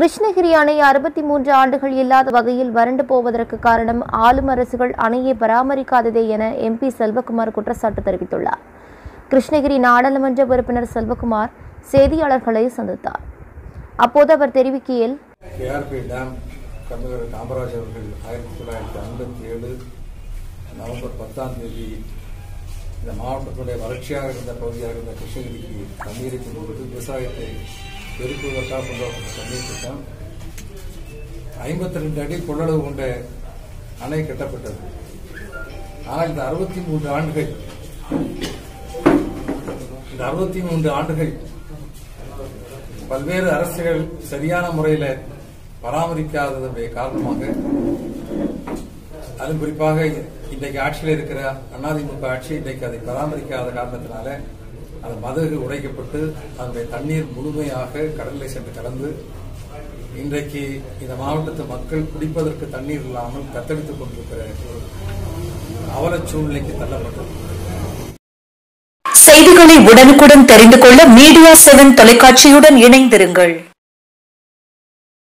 கிருஷ்ணகிரி அணை அறுபத்தி மூன்று ஆண்டுகள் இல்லாத வகையில் வறண்டு போவதற்கு காரணம் ஆளும் அரசுகள் அணையை பராமரிக்காததே என எம்பி செல்வகுமார் குற்றச்சாட்டு தெரிவித்துள்ளார் கிருஷ்ணகிரி நாடாளுமன்ற உறுப்பினர் செல்வகுமார் செய்தியாளர்களை சந்தித்தார் அப்போது அவர் தெரிவிக்கையில் கேஆர்பி டேம் கர்னகர் காமராஜ் அவர்கள் ஆயிரத்தி தொள்ளாயிரத்தி ஐம்பத்தி ஏழு நவம்பர் பத்தாம் தேதி இந்த மாவட்டத்துடைய வறட்சியாக இருந்த பகுதியாக இருந்த கிருஷ்ணகிரிக்கு தண்ணீரை கொண்டு விவசாயத்தை பெருக்குவதற்காக கொண்டு வரப்பட்ட தண்ணீர் திட்டம் ஐம்பத்தி ரெண்டு அடி கொள்ளளவு கொண்ட அணை கட்டப்பட்டது ஆனால் இந்த அறுபத்தி மூன்று ஆண்டுகள் இந்த அறுபத்தி மூன்று ஆண்டுகள் பல்வேறு அரசுகள் சரியான முறையில் பராமரிக்காததுடைய காரணமாக அதுவும் குறிப்பாக இன்றைக்கு ஆட்சியில் இருக்கிற அதிமுக ஆட்சி இன்றைக்கு அதை பராமரிக்காத காரணத்தினால அந்த மதகு உடைக்கப்பட்டு அதனுடைய தண்ணீர் முழுமையாக கடலில் சென்று கலந்து இன்றைக்கு இந்த மாவட்டத்து மக்கள் குடிப்பதற்கு தண்ணீர் இல்லாமல் தத்தளித்துக் கொண்டிருக்கிற ஒரு அவலச் சூழ்நிலைக்கு தள்ளப்பட்டது செய்திகளை உடனுக்குடன் தெரிந்து கொள்ள மீடியா செவன் தொலைக்காட்சியுடன் இணைந்திருங்கள்